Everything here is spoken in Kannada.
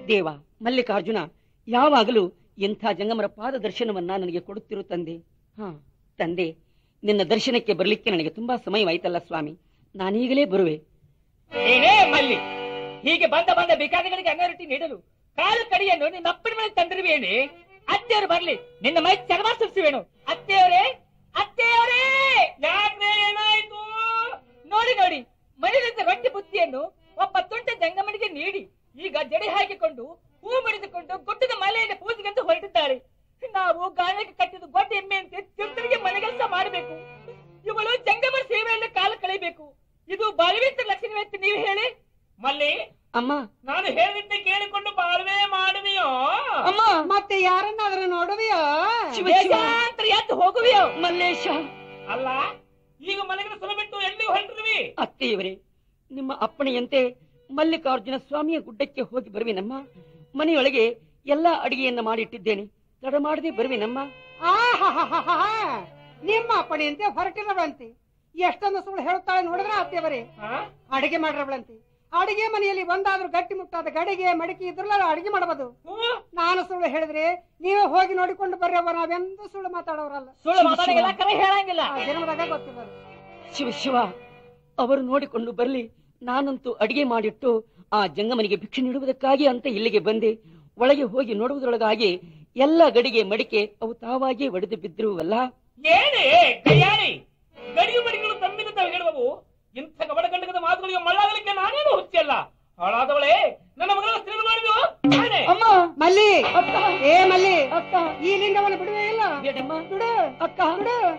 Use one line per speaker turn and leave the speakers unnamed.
ದೇವ ಮಲ್ಲಿಕಾರ್ಜುನ ಯಾವಾಗಲೂ ಇಂಥ ಜಂಗಮರ ಪಾದ ದರ್ಶನವನ್ನ ನನಗೆ ಕೊಡುತ್ತಿರು ತಂದೆ ಹಾ ತಂದೆ ನಿನ್ನ ದರ್ಶನಕ್ಕೆ ಬರಲಿಕ್ಕೆ ನನಗೆ ತುಂಬಾ ಸಮಯವಾಯ್ತಲ್ಲ ಸ್ವಾಮಿ ನಾನೀಗಲೇ ಬರುವೆ
ಏನೇ ಮಲ್ಲಿ ಹೀಗೆ ಬಂದ ಬಂದ ಭಿಕಾರಿಗಳಿಗೆ ಅನ್ನ ರೊಟ್ಟಿ ನೀಡಲು ಕಾಲು ಕಡಿಯನ್ನು ನಿನ್ನ ಅಪ್ಪನ ಮನೆ ತಂದಿರುವೇನೆ ಅತ್ತೆಯವರು ಬರ್ಲಿ ನಿನ್ನ ಮೈ ಚರ್ಮ ಸುರಿಸುವೇನು ಅತ್ತೆಯವರೇ ಅತ್ತೆಯವರೇ ಯಾಕ್ರೆ ಏನಾಯ್ತು ನೋಡಿ ನೋಡಿ ಮನೆಯಿಂದ ರೊಟ್ಟಿ ಬುತ್ತಿಯನ್ನು ಒಬ್ಬ ತುಂಟ ಜಂಗಮನಿಗೆ ನೀಡಿ ಈಗ ಜಡೆ ಹಾಕಿಕೊಂಡು ಹೂ ಮುಡಿದುಕೊಂಡು ಗುಡ್ಡದ ಮಲೆಯಲ್ಲಿ ಪೂಜೆಗೆಂದು ಹೊರಟಿದ್ದಾರೆ ನಾವು ಗಾಯಕ್ಕೆ ಕಟ್ಟಿದ ಗೊಡ್ಡ ಎಮ್ಮೆಯಂತೆ ತಿರುತರಿಗೆ ಮನೆಗೆಲಸ ಮಾಡಬೇಕು ಇವಳು ಜಂಗಮರ ಸೇವೆಯಲ್ಲಿ ಕಾಲ ಕಳೆಯಬೇಕು ಇದು ಬಾಲ್ವೇಂದ್ರ ಲಕ್ಷಣವೆಂತ ನೀವು ಹೇಳಿ ಮಲ್ಲಿ
ಅಮ್ಮ
ನಾನು ಹೇಳಿದ್ದೆ ಕೇಳಿಕೊಂಡು ಬಾಳ್ವೆ ಮಾಡುವೆಯೋ
ಅಮ್ಮ
ಮತ್ತೆ ಯಾರನ್ನಾದ್ರೂ ನೋಡುವಿಯೋ
ಶಿವ ಶಿವ
ದೇಶಾಂತರ ಎದ್ದು ಹೋಗುವೆಯೋ
ಮಲ್ಲೇಶ
ಅಲ್ಲ ಈಗ ಮನೆಗಳ ಸುಲ ಬಿಟ್ಟು ಎಲ್ಲಿ ಹೊರಟಿರುವಿ
ಅತ್ತೆಯವರೇ ನಿಮ್ಮ ಅಪ್ಪಣೆಯಂತೆ ಮಲ್ಲಿಕಾರ್ಜುನ ಸ್ವಾಮಿಯ ಗುಡ್ಡಕ್ಕೆ ಹೋಗಿ ಬರುವಿನಮ್ಮ ಮನೆಯೊಳಗೆ ಎಲ್ಲಾ ಅಡಿಗೆಯನ್ನ ಮಾಡಿಟ್ಟಿದ್ದೇನೆ ತಡ ಮಾಡದೆ ಬರುವಿನಮ್ಮ
ಆಹಾಹಾಹಾಹಾ. ನಿಮ್ಮ ಅಪ್ಪಣೆಯಂತೆ ಹೊರಟಿರವಳಂತೆ ಎಷ್ಟೊಂದು ಸುಳ್ಳು ಹೇಳುತ್ತಾಳೆ ನೋಡಿದ್ರೆ ಅತ್ತೆಯವರೇ ಅಡಿಗೆ ಮಾಡಿರವಳಂತೆ ಅಡಿಗೆ ಮನೆಯಲ್ಲಿ ಒಂದಾದ್ರೂ ಗಟ್ಟಿ ಮುಟ್ಟಾದ ಗಡಿಗೆ ಮಡಿಕೆ ಇದ್ರಲ್ಲ ಅಡಿಗೆ ಮಾಡಬಹುದು ನಾನು ಸುಳ್ಳು ಹೇಳಿದ್ರೆ ನೀವೇ ಹೋಗಿ ನೋಡಿಕೊಂಡು ಬರ್ರವ್ವ ನಾವೆಂದೂ ಸುಳ್ಳು ಮಾತಾಡೋರಲ್ಲ
ಸುಳ್ಳು ಮಾತಾಡಿಲ್ಲ ಕರೆ ಹೇಳಂಗಿಲ್ಲ
ಆ ಜನ್ಮದಾಗ ಗೊತ್ತಿರೋದು
ಶಿವ ಶಿವ ಅವರು ನೋಡಿಕೊಂಡು ಬರಲಿ ನಾನಂತೂ ಅಡಿಗೆ ಮಾಡಿಟ್ಟು ಆ ಜಂಗಮನಿಗೆ ಭಿಕ್ಷೆ ನೀಡುವುದಕ್ಕಾಗಿ ಅಂತ ಇಲ್ಲಿಗೆ ಬಂದೆ ಒಳಗೆ ಹೋಗಿ ನೋಡುವುದರೊಳಗಾಗಿ ಎಲ್ಲ ಗಡಿಗೆ ಮಡಿಕೆ ಅವು ತಾವಾಗಿಯೇ ಒಡೆದು ಬಿದ್ದಿರುವಲ್ಲ
ಏನೇ ಕೈಯಾರಿ ಗಡಿಗೆ ಮಡಿಗಳು ತಮ್ಮಿಂದ ತಾವು ಹೇಳುವವು ಇಂಥ ಕಬಡಗಂಡಕದ ಮಾತುಗಳಿಗೆ ಮಳ್ಳಾಗಲಿಕ್ಕೆ ನಾನೇನು ಹುಚ್ಚಲ್ಲ ಹಾಳಾದವಳೇ ನನ್ನ ಮಗಳ ಸ್ತ್ರೀ ಮಾಡಿದ್ವು ನಾನೇ.
ಅಮ್ಮ
ಮಲ್ಲಿ
ಅಕ್ಕ
ಏ ಮಲ್ಲಿ
ಅಕ್ಕ
ಈ ಲಿಂಗವನ್ನು ಬಿಡುವೇ ಇಲ್ಲ
ಬೇಡಮ್ಮ
ಬಿಡು
ಅಕ್ಕ
ಬಿಡು